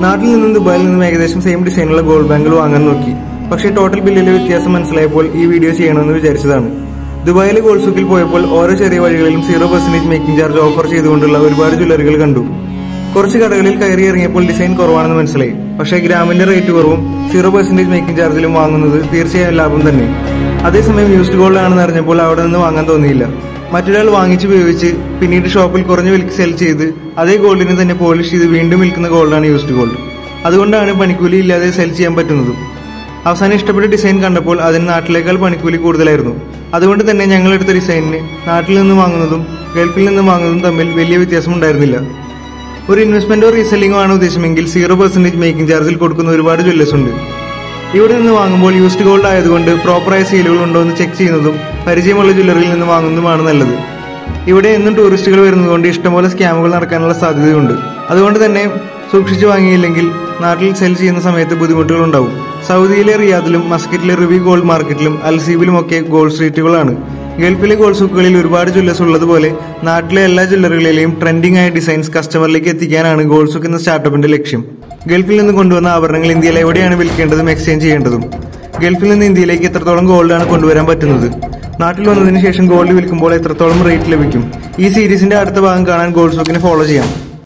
നാട്ടിൽ നിന്നും ദുബായിൽ നിന്നും ഏകദേശം സെയിം ഡിസൈനുള്ള ഗോൾഡ് ബാങ്കുകൾ വാങ്ങാൻ നോക്കി പക്ഷേ ടോട്ടൽ ബില്ലിലെ വ്യത്യാസം മനസ്സിലായപ്പോൾ ഈ വീഡിയോ ചെയ്യണമെന്ന് വിചാരിച്ചതാണ് ദുബായിലെ ഗോൾഡ് സൂക്കിൽ പോയപ്പോൾ ഓരോ ചെറിയ വഴികളിലും zero percentage making charge offer ചെയ്തുകൊണ്ടുള്ള ഒരുപാട് ജ്വല്ലറികൾ കണ്ടു കുറച്ച് കടകളിൽ കയറി ഇറങ്ങിയപ്പോൾ ഡിസൈൻ കുറവാണെന്ന് മനസ്സിലായി പക്ഷേ ഗ്രാമിന്റെ റേറ്റ് കുറവും സീറോ പെർസെന്റേജ് മേക്കിംഗ് ചാർജിലും വാങ്ങുന്നത് തീർച്ചയായും ലാഭം തന്നെ അതേസമയം യൂസ്ഡ് ഗോൾഡ് ആണെന്ന് അറിഞ്ഞപ്പോൾ അവിടെ നിന്ന് വാങ്ങാൻ തോന്നിയില്ല മറ്റൊരാൾ വാങ്ങിച്ച് ഉപയോഗിച്ച് പിന്നീട് ഷോപ്പിൽ കുറഞ്ഞ വിലക്ക് സെൽ ചെയ്ത് അതേ ഗോൾഡിനെ തന്നെ പോളിഷ് ചെയ്ത് വീണ്ടും വിൽക്കുന്ന ഗോൾഡാണ് യൂസ്ഡ് ഗോൾഡ് അതുകൊണ്ടാണ് പണിക്കൂലി ഇല്ലാതെ സെൽ ചെയ്യാൻ പറ്റുന്നതും അവസാനം ഇഷ്ടപ്പെട്ട ഡിസൈൻ കണ്ടപ്പോൾ അതിന് നാട്ടിലേക്കാൾ പണിക്കൂലി കൂടുതലായിരുന്നു അതുകൊണ്ട് തന്നെ ഞങ്ങൾ എടുത്ത ഡിസൈനിന് നാട്ടിൽ നിന്ന് വാങ്ങുന്നതും ഗൾഫിൽ നിന്ന് വാങ്ങുന്നതും തമ്മിൽ വലിയ വ്യത്യാസം ഉണ്ടായിരുന്നില്ല ഒരു ഇൻവെസ്റ്റ്മെന്റോ റീസെല്ലിംഗോ ആണ് ഉദ്ദേശമെങ്കിൽ സീറോ പെർസെന്റേജ് മേക്കിംഗ് ചാർജിൽ കൊടുക്കുന്ന ഒരുപാട് ജ്വല്ലേഴ്സ് ഉണ്ട് ഇവിടെ നിന്ന് വാങ്ങുമ്പോൾ യൂസ്ഡ് ഗോൾഡ് ആയതുകൊണ്ട് പ്രോപ്പറായ സീലുകൾ ഉണ്ടോ എന്ന് ചെക്ക് ചെയ്യുന്നതും പരിചയമുള്ള ജ്വല്ലറിയിൽ നിന്ന് വാങ്ങുന്നതുമാണ് നല്ലത് ഇവിടെ എന്നും ടൂറിസ്റ്റുകൾ വരുന്നതുകൊണ്ട് ഇഷ്ടംപോലെ സ്കാമുകൾ നടക്കാനുള്ള സാധ്യതയുണ്ട് അതുകൊണ്ട് തന്നെ സൂക്ഷിച്ചു വാങ്ങിയില്ലെങ്കിൽ നാട്ടിൽ സെൽ ചെയ്യുന്ന സമയത്ത് ബുദ്ധിമുട്ടുകൾ ഉണ്ടാവും സൗദിയിലെ റിയാദിലും മസ്കറ്റിലെ റിവി ഗോൾഡ് മാർക്കറ്റിലും അൽസീബിലും ഒക്കെ ഗോൾഡ് സ്ട്രീറ്റുകളാണ് ഗൾഫിലെ ഗോൾഡ് സൂക്കുകളിൽ ഒരുപാട് ജ്വല്ലേഴ്സ് ഉള്ളതുപോലെ നാട്ടിലെ എല്ലാ ജ്വല്ലറികളിലെയും ട്രെൻഡിംഗ് ആയ ഡിസൈൻസ് കസ്റ്റമറിലേക്ക് എത്തിക്കാനാണ് ഗോൾഡ് സൂക്ക് എന്ന സ്റ്റാർട്ടപ്പിന്റെ ലക്ഷ്യം ഗൾഫിൽ നിന്ന് കൊണ്ടുവന്ന ആഭരണങ്ങൾ ഇന്ത്യയിൽ എവിടെയാണ് വിൽക്കേണ്ടതും എക്സ്ചേഞ്ച് ചെയ്യേണ്ടതും ഗൾഫിൽ നിന്ന് ഇന്ത്യയിലേക്ക് എത്രത്തോളം ഗോൾഡാണ് കൊണ്ടുവരാൻ പറ്റുന്നത് നാട്ടിൽ വന്നതിന് ശേഷം ഗോൾഡ് വിൽക്കുമ്പോൾ എത്രത്തോളം റേറ്റ് ലഭിക്കും ഈ സീരീസിന്റെ അടുത്ത ഭാഗം കാണാൻ ഗോൾഡ് സൂക്കിനെ ഫോളോ ചെയ്യാം